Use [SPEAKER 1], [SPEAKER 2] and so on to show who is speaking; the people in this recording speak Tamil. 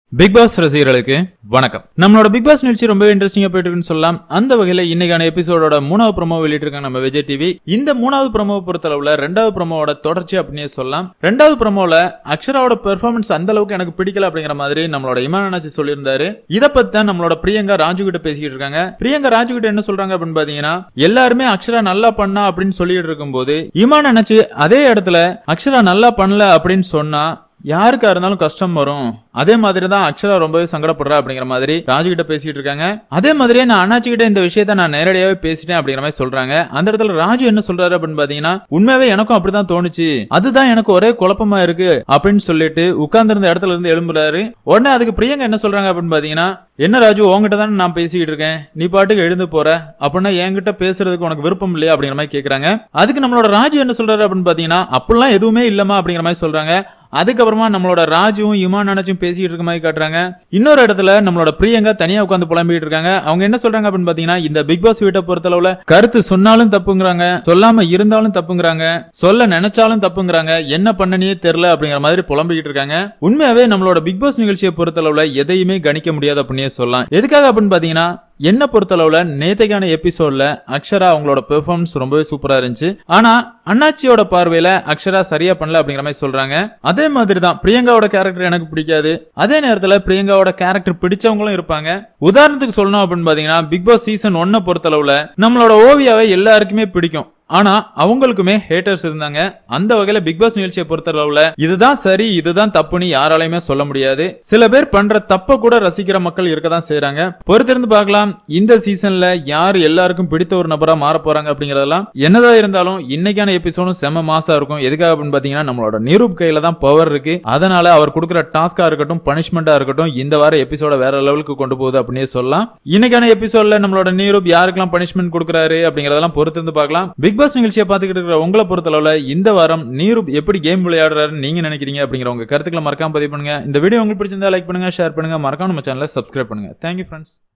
[SPEAKER 1] பிக் பாஸ் ரசிகர்களுக்கு வணக்கம் நம்மளோட பிக் பாஸ் நிகழ்ச்சி ரொம்ப இன்ட்ரெஸ்டிங்கா போயிட்டு இருக்குன்னு சொல்லலாம் அந்த வகையில இன்னைக்கான எபிசோடோட மூணாவது ப்ரோமோ வெளியிட்டிருக்காங்க நம்ம விஜய் டிவி இந்த மூணாவது ப்ரோமோ பொறுத்தளவுல ரெண்டாவது ப்ரோமோவோட தொடர்ச்சி அப்படின்னே சொல்லலாம் ரெண்டாவது ப்ரோமோல அக்ஷராவோட பெர்ஃபார்மன்ஸ் அந்த அளவுக்கு எனக்கு பிடிக்கல அப்படிங்கிற மாதிரி நம்மளோட இமான் அண்ணாச்சி சொல்லியிருந்தாரு இத பத்தி தான் நம்மளோட பிரியங்கா ராஜு கிட்ட பேசிக்கிட்டு இருக்காங்க பிரியங்கா ராஜு கிட்ட என்ன சொல்றாங்க அப்படின்னு பாத்தீங்கன்னா எல்லாருமே அக்ஷரா நல்லா பண்ணா அப்படின்னு சொல்லிட்டு இருக்கும்போது இமான் அண்ணாச்சி அதே இடத்துல அக்ஷரா நல்லா பண்ணல அப்படின்னு சொன்னா யாருக்கா இருந்தாலும் கஷ்டம் வரும் அதே மாதிரி தான் அக்ஷரா ரொம்பவே சங்கடப்படுறா அப்படிங்கிற மாதிரி ராஜு கிட்ட பேசிட்டு இருக்காங்க அதே மாதிரியே நான் அண்ணாச்சி கிட்ட இந்த விஷயத்த நான் நேரடியாவே பேசிட்டேன் அப்படிங்கிற மாதிரி சொல்றாங்க அந்த இடத்துல ராஜு என்ன சொல்றாரு அப்படின்னு பாத்தீங்கன்னா உண்மையாவே எனக்கும் அப்படிதான் தோணுச்சு அதுதான் எனக்கு ஒரே குழப்பமா இருக்கு அப்படின்னு சொல்லிட்டு உட்கார்ந்திருந்த இடத்துல இருந்து எழும்புறாரு உடனே அதுக்கு பிரியங்கா என்ன சொல்றாங்க அப்படின்னு பாத்தீங்கன்னா என்ன ராஜு உங்ககிட்ட தானே நான் பேசிக்கிட்டு இருக்கேன் நீ பாட்டுக்கு எழுந்து போற அப்படின்னா என்கிட்ட பேசுறதுக்கு உனக்கு விருப்பம் இல்லையா அப்படிங்கிற மாதிரி கேக்குறாங்க அதுக்கு நம்மளோட ராஜு என்ன சொல்றாரு அப்படின்னு பாத்தீங்கன்னா அப்படிலாம் எதுவுமே இல்லமா அப்படிங்கிற மாதிரி சொல்றாங்க அதுக்கப்புறமா நம்மளோட ராஜுவும் இமான் நினைச்சும் பேசிட்டு இருக்க மாதிரி காட்டுறாங்க இன்னொரு இடத்துல நம்மளோட பிரியங்கா தனியா உட்காந்து புலம்பிட்டு இருக்காங்க அவங்க என்ன சொல்றாங்க அப்படின்னு பாத்தீங்கன்னா இந்த பிக் பாஸ் வீட்டை பொறுத்தளவுல கருத்து சொன்னாலும் தப்புங்கிறாங்க சொல்லாம இருந்தாலும் தப்புங்கிறாங்க சொல்ல நினைச்சாலும் தப்புங்கிறாங்க என்ன பண்ணனே தெரியல அப்படிங்கிற மாதிரி புலம்பிக்கிட்டு இருக்காங்க உண்மையாவே நம்மளோட பிக் பாஸ் நிகழ்ச்சியை பொறுத்தளவுல எதையுமே கணிக்க முடியாது அப்படின்னே சொல்லலாம் எதுக்காக அப்படின்னு பாத்தீங்கன்னா என்ன பொறுத்தளவுல நேத்தைக்கான எபிசோட்ல அக்ஷரா அவங்களோட பெர்ஃபார்மன்ஸ் ரொம்பவே சூப்பரா இருந்துச்சு ஆனா அண்ணாச்சியோட பார்வையில அக்ஷரா சரியா பண்ணல அப்படிங்கிற மாதிரி சொல்றாங்க அதே மாதிரி தான் பிரியங்காவோட கேரக்டர் எனக்கு பிடிக்காது அதே நேரத்துல பிரியங்காவோட கேரக்டர் பிடிச்சவங்களும் இருப்பாங்க உதாரணத்துக்கு சொல்லணும் அப்படின்னு பாத்தீங்கன்னா பிக் பாஸ் சீசன் ஒன்ன பொறுத்தளவுல நம்மளோட ஓவியாவை எல்லாருக்குமே பிடிக்கும் ஆனா அவங்களுக்குமே ஹேட்டர்ஸ் இருந்தாங்க அந்த வகையில பிக் பாஸ் நிகழ்ச்சியை பொறுத்தளவுல இதுதான் சரி இதுதான் தப்புன்னு யாராலையுமே சொல்ல முடியாது சில பேர் பண்ற தப்ப கூட ரசிக்கிற மக்கள் இருக்க தான் செய்யறாங்க பொறுத்திருந்து பார்க்கலாம் இந்த சீசன்ல யார் எல்லாருக்கும் பிடித்த ஒரு நபரா மாற போறாங்க அப்படிங்கறதெல்லாம் என்னதான் இருந்தாலும் இன்னைக்கான எபிசோடும் செம மாசா இருக்கும் எதுக்காக அப்படின்னு பாத்தீங்கன்னா நம்மளோட நிரூப் கையில தான் பவர் இருக்கு அதனால அவர் கொடுக்குற டாஸ்கா இருக்கட்டும் பனிஷ்மெண்டா இருக்கட்டும் இந்த வார எபிசோட வேற லெவலுக்கு கொண்டு போகுது அப்படின்னே சொல்லலாம் இன்னைக்கான எபிசோட்ல நம்மளோட நிரூப் யாருக்கெல்லாம் பனிஷ்மெண்ட் கொடுக்குறாரு அப்படிங்கறதெல்லாம் பொறுத்திருந்து பார்க்கலாம் பிக் பாஸ் நிகழ்ச்சியை பார்த்துக்கிட்டு இருக்கிற உங்களை பொறுத்தளவுல இந்த வாரம் நீரூப் எப்படி கேம் விளையாடுறாருன்னு நீங்க நினைக்கிறீங்க அப்படிங்கிற உங்க கருத்துக்களை மறக்காம பதிவு பண்ணுங்க இந்த வீடியோ உங்களுக்கு பிடிச்சிருந்தா லைக் பண்ணுங்க ஷேர் பண்ணுங்க மறக்காம நம்ம சேனலை சப்ஸ்கிரைப் பண்ணுங்க தேங்க்யூ ஃப்ரெண்ட்ஸ்